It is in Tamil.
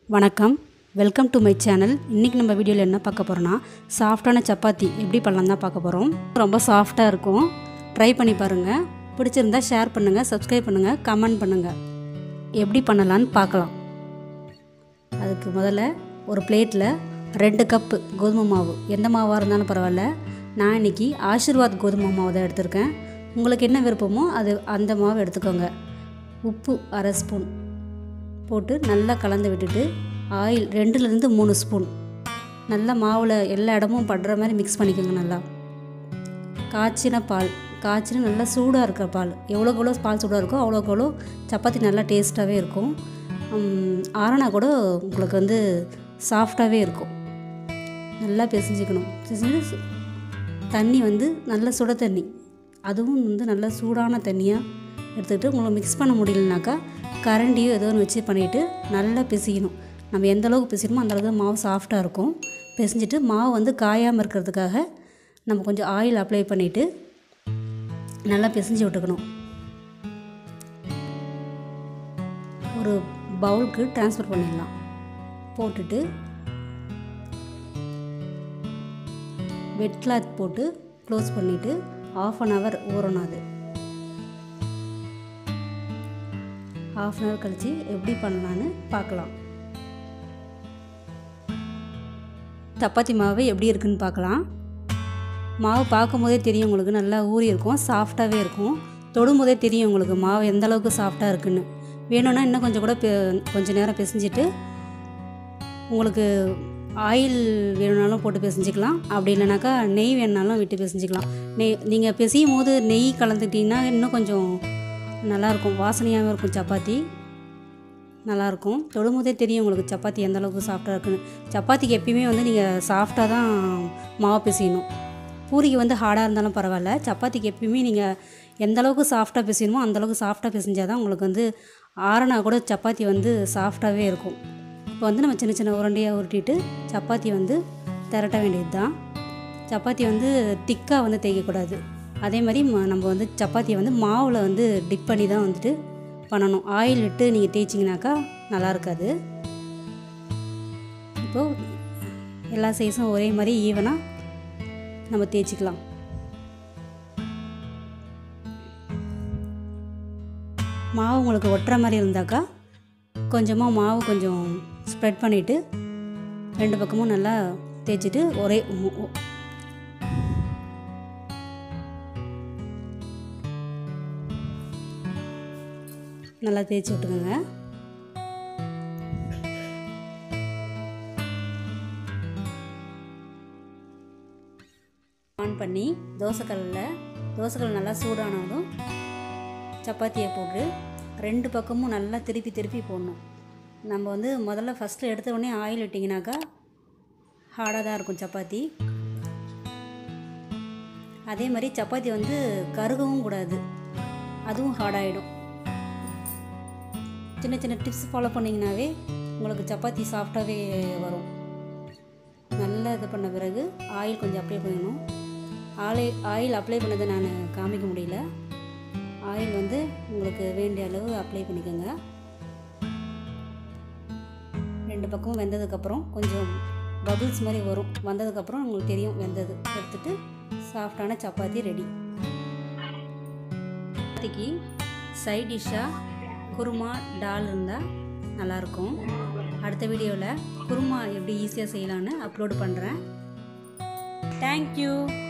வணக்கம் வெல்கம் டு மை சேனல் இன்றைக்கி நம்ம வீடியோவில் என்ன பார்க்க போகிறோன்னா சாஃப்டான சப்பாத்தி எப்படி பண்ணலாம் தான் பார்க்க போகிறோம் ரொம்ப சாஃப்டாக இருக்கும் ட்ரை பண்ணி பாருங்கள் பிடிச்சிருந்தா ஷேர் பண்ணுங்கள் சப்ஸ்கிரைப் பண்ணுங்கள் கமெண்ட் பண்ணுங்கள் எப்படி பண்ணலான்னு பார்க்கலாம் அதுக்கு முதல்ல ஒரு பிளேட்டில் ரெண்டு கப்பு கோதுமை மாவு எந்த மாவாக இருந்தாலும் பரவாயில்ல நான் இன்றைக்கி ஆஷிர்வாத் கோதுமை மாவு தான் எடுத்திருக்கேன் உங்களுக்கு என்ன விருப்பமோ அது அந்த மாவு எடுத்துக்கோங்க உப்பு அரை ஸ்பூன் போட்டு நல்லா கலந்து விட்டுட்டு ஆயில் ரெண்டுலேருந்து மூணு ஸ்பூன் நல்லா மாவில் எல்லா இடமும் படுற மாதிரி மிக்ஸ் பண்ணிக்கோங்க நல்லா காய்ச்சின பால் காய்ச்சின நல்லா சூடாக இருக்கிற பால் எவ்வளோக்கு எவ்வளோ பால் சூடாக இருக்கோ அவ்வளோக்கு எவ்வளோ சப்பாத்தி நல்லா டேஸ்ட்டாகவே இருக்கும் உம், ஆறுனா கூட உங்களுக்கு வந்து சாஃப்டாகவே இருக்கும் நல்லா பிசைஞ்சிக்கணும் பிசைஞ்சு சு- தண்ணி வந்து நல்ல சுட தண்ணி அதுவும் வந்து நல்லா சூடான தண்ணியாக எடுத்துக்கிட்டு உங்களுக்கு மிக்ஸ் பண்ண முடியலனாக்கா கரண்டியோ ஏதோ ஒன்று வச்சு பண்ணிவிட்டு நல்லா பிசைக்கணும் நம்ம எந்த அளவுக்கு பிசைக்கணுமோ அந்த அளவுக்கு மாவு சாஃப்டாக இருக்கும் பிசைஞ்சிட்டு மாவு வந்து காயாமல் இருக்கிறதுக்காக நம்ம கொஞ்சம் ஆயில் அப்ளை பண்ணிவிட்டு நல்லா பிசைஞ்சு விட்டுக்கணும் ஒரு பவுலுக்கு ட்ரான்ஸ்ஃபர் பண்ணிடலாம் போட்டுட்டு வெட் கிளாத் போட்டு க்ளோஸ் பண்ணிவிட்டு ஆஃப் அன் ஹவர் ஊறணும் அது ஆஃப் அன் ஹவர் கழித்து எப்படி பண்ணலான்னு பார்க்கலாம் சப்பாத்தி மாவு எப்படி இருக்குன்னு பார்க்கலாம் மாவு பார்க்கும் போதே தெரியும் உங்களுக்கு நல்லா ஊறி இருக்கும் சாஃப்டாகவே இருக்கும் தொடும் போதே தெரியும் உங்களுக்கு மாவு எந்த அளவுக்கு சாஃப்டாக இருக்குன்னு வேணும்னா இன்னும் கொஞ்சம் கூட பெ- கொஞ்சம் நேரம் பிசைஞ்சிட்டு உங்களுக்கு ஆயில் வேணும்னாலும் போட்டு பிசைஞ்சிக்கலாம் அப்படி இல்லைனாக்கா நெய் வேணுனாலும் விட்டு பிசைஞ்சிக்கலாம் நெய் நீங்கள் பிசையும் போது நெய் கலந்துக்கிட்டிங்கன்னா இன்னும் கொஞ்சம் நல்லாயிருக்கும் வாசனையாகவும் இருக்கும் சப்பாத்தி நல்லாயிருக்கும் தொடும்போதே தெரியும் உங்களுக்கு சப்பாத்தி எந்த அளவுக்கு சாஃப்டாக இருக்குன்னு சப்பாத்திக்கு எப்பயுமே வந்து நீங்கள் சாஃப்டாக தான் மாவு பிசையணும் பூரிக்கு வந்து ஹார்டாக இருந்தாலும் பரவாயில்ல சப்பாத்திக்கு எப்பயுமே நீங்கள் எந்த அளவுக்கு சாஃப்டாக பிசையணுமோ அந்த அளவுக்கு சாஃப்டாக பிசைஞ்சால் தான் உங்களுக்கு வந்து ஆறுனா கூட சப்பாத்தி வந்து சாஃப்டாகவே இருக்கும் இப்போ வந்து நம்ம சின்ன சின்ன உருண்டையாக உருட்டிட்டு சப்பாத்தி வந்து திரட்ட வேண்டியது தான் சப்பாத்தி வந்து திக்காக வந்து தேய்க்கக்கூடாது அதே மாதிரி ம- நம்ம வந்து சப்பாத்தியை வந்து மாவில் வந்து டிப் பண்ணி தான் வந்துட்டு பண்ணணும் ஆயில் விட்டு நீங்கள் தேய்ச்சிங்கனாக்கா நல்லா இருக்காது இப்போது எல்லா சைஸும் ஒரே மாதிரி ஈவனாக நம்ம தேய்ச்சிக்கலாம் மாவு உங்களுக்கு ஒட்டுற மாதிரி இருந்தாக்கா கொஞ்சமாக மாவு கொஞ்சம் ஸ்ப்ரெட் பண்ணிவிட்டு ரெண்டு பக்கமும் நல்லா தேய்ச்சிட்டு ஒரே ஒ- ஒ- நல்லா தேய்ச்சி விட்டுக்கோங்க ஆன் பண்ணி தோசைக்கல்லில் தோசைக்கல் நல்லா சூடானதும் சப்பாத்தியை போட்டு ரெண்டு பக்கமும் நல்லா திருப்பி திருப்பி போடணும் நம்ம வந்து முதல்ல ஃபஸ்ட்டு எடுத்த உடனே ஆயில் விட்டிங்கனாக்கா ஹார்டாக தான் இருக்கும் சப்பாத்தி அதே மாதிரி சப்பாத்தி வந்து கருகவும் கூடாது அதுவும் ஹார்டாகிடும் சின்ன சின்ன டிப்ஸ் ஃபாலோ பண்ணிங்கனாவே உங்களுக்கு சப்பாத்தி சாஃப்டாகவே வரும் நல்லா இது பண்ண பிறகு ஆயில் கொஞ்சம் அப்ளை பண்ணணும் ஆயில் ஆயில் அப்ளை பண்ணதை நான் காமிக்க முடியல ஆயில் வந்து உங்களுக்கு வேண்டிய அளவு அப்ளை பண்ணிக்கோங்க ரெண்டு பக்கமும் வெந்ததுக்கப்புறம் கொஞ்சம் பபிள்ஸ் மாதிரி வரும் வந்ததுக்கப்புறம் உங்களுக்கு தெரியும் வெந்தது எடுத்துட்டு சாஃப்டான சப்பாத்தி ரெடி சப்பாத்திக்கு சைட் டிஷ்ஷாக குருமா டால் இருந்தால் நல்லாயிருக்கும் அடுத்த வீடியோவில் குருமா எப்படி ஈஸியாக செய்யலான்னு அப்லோட் பண்ணுறேன் தேங்க்யூ